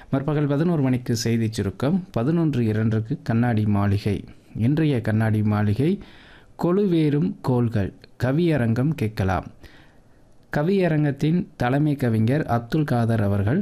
மறுபகல் பதினோரு மணிக்கு செய்தி சுருக்கம் பதினொன்று இரண்டுக்கு கண்ணாடி மாளிகை இன்றைய கண்ணாடி மாளிகை கொழுவேறும் கோள்கள் கவியரங்கம் கேட்கலாம் கவியரங்கத்தின் தலைமை கவிஞர் அப்துல் காதர் அவர்கள்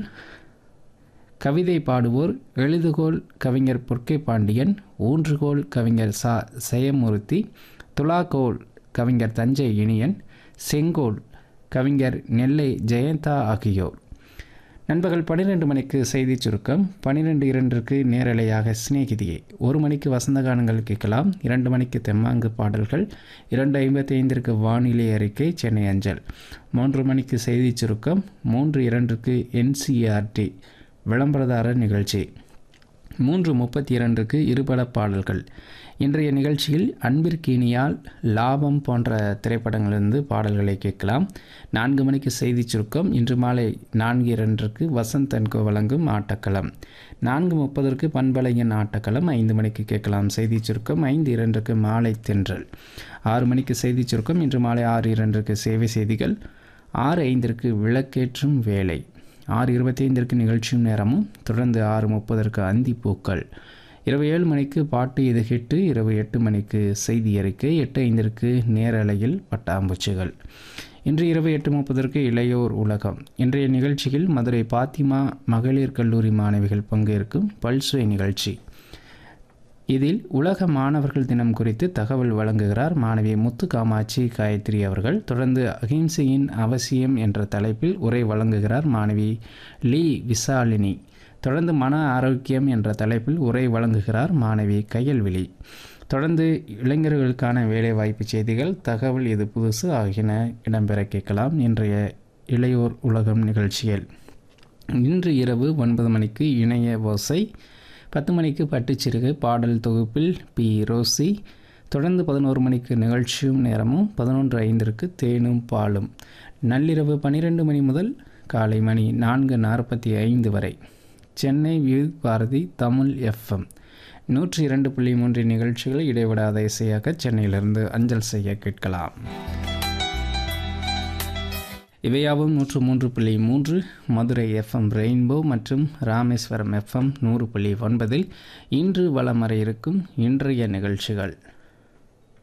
கவிதை பாடுவோர் எழுதுகோள் கவிஞர் பொற்கை பாண்டியன் ஊன்றுகோள் கவிஞர் சா செயமூர்த்தி துலாக்கோள் கவிஞர் தஞ்சை இனியன் செங்கோல் கவிஞர் நெல்லை ஜெயந்தா ஆகியோர் நண்பகல் பன்னிரெண்டு மணிக்கு செய்தி சுருக்கம் பன்னிரெண்டு இரண்டிற்கு நேரலையாக சிநேகிதியை ஒரு மணிக்கு வசந்த கானங்கள் கேட்கலாம் இரண்டு மணிக்கு தெம்மாங்கு பாடல்கள் இரண்டு ஐம்பத்தி ஐந்திற்கு வானிலை அறிக்கை சென்னை அஞ்சல் மூன்று மணிக்கு செய்தி சுருக்கம் மூன்று இரண்டுக்கு என்சிஆர்டி விளம்பரதாரர் நிகழ்ச்சி மூன்று முப்பத்தி இரண்டுக்கு இருபட பாடல்கள் இன்றைய நிகழ்ச்சியில் அன்பிற்கினியால் லாபம் போன்ற திரைப்படங்களிலிருந்து பாடல்களை கேட்கலாம் நான்கு மணிக்கு செய்தி சுருக்கம் இன்று மாலை நான்கு இரண்டுக்கு வசந்த் அன்கோ வழங்கும் ஆட்டக்களம் நான்கு முப்பதற்கு பண்பலையின் ஆட்டக்களம் ஐந்து மணிக்கு கேட்கலாம் செய்தி சுருக்கம் ஐந்து இரண்டுக்கு மாலை தென்றல் ஆறு மணிக்கு செய்தி சுருக்கம் இன்று மாலை ஆறு இரண்டுக்கு சேவை செய்திகள் ஆறு ஐந்திற்கு விளக்கேற்றும் வேலை ஆறு இருபத்தி ஐந்திற்கு நிகழ்ச்சியும் நேரமும் தொடர்ந்து ஆறு முப்பதற்கு அந்தி பூக்கள் இரவு ஏழு மணிக்கு பாட்டு இது ஹிட்டு இரவு எட்டு மணிக்கு செய்தி அறிக்கை எட்டு ஐந்திற்கு நேரலையில் பட்டாம்பூச்சிகள் இன்று இரவு எட்டு முப்பதற்கு இளையோர் உலகம் இன்றைய நிகழ்ச்சியில் மதுரை பாத்திமா மகளிர் கல்லூரி மாணவிகள் பங்கேற்கும் பல்சுவை நிகழ்ச்சி இதில் உலக மாணவர்கள் தினம் குறித்து தகவல் வழங்குகிறார் மாணவி முத்து காமாட்சி காயத்ரி அவர்கள் தொடர்ந்து அகிம்சையின் அவசியம் என்ற தலைப்பில் உரை வழங்குகிறார் மாணவி லீ விசாலினி தொடர்ந்து மன ஆரோக்கியம் என்ற தலைப்பில் உரை வழங்குகிறார் மாணவி கையல்விழி தொடர்ந்து இளைஞர்களுக்கான வேலைவாய்ப்பு செய்திகள் தகவல் இது புதுசு ஆகியன இடம்பெற கேட்கலாம் இன்றைய இளையோர் உலகம் நிகழ்ச்சியில் இன்று இரவு ஒன்பது மணிக்கு இணைய ஓசை பத்து மணிக்கு பட்டுச்சிறுகு பாடல் தொகுப்பில் பி ரோசி தொடர்ந்து பதினோரு மணிக்கு நிகழ்ச்சியும் நேரமும் பதினொன்று ஐந்திற்கு தேனும் பாலும் நள்ளிரவு பன்னிரெண்டு மணி முதல் காலை மணி நான்கு நாற்பத்தி ஐந்து வரை சென்னை வியூ பாரதி தமிழ் எஃப்எம் நூற்றி இரண்டு புள்ளி மூன்று நிகழ்ச்சிகளை இடைவிடாத இசையாக சென்னையிலிருந்து அஞ்சல் செய்ய கேட்கலாம் இவையாவும் நூற்று மூன்று புள்ளி மூன்று மதுரை எஃப்எம் ரெயின்போ மற்றும் ராமேஸ்வரம் எஃப்எம் நூறு புள்ளி ஒன்பதில் இன்று வலம் வர இருக்கும் இன்றைய நிகழ்ச்சிகள்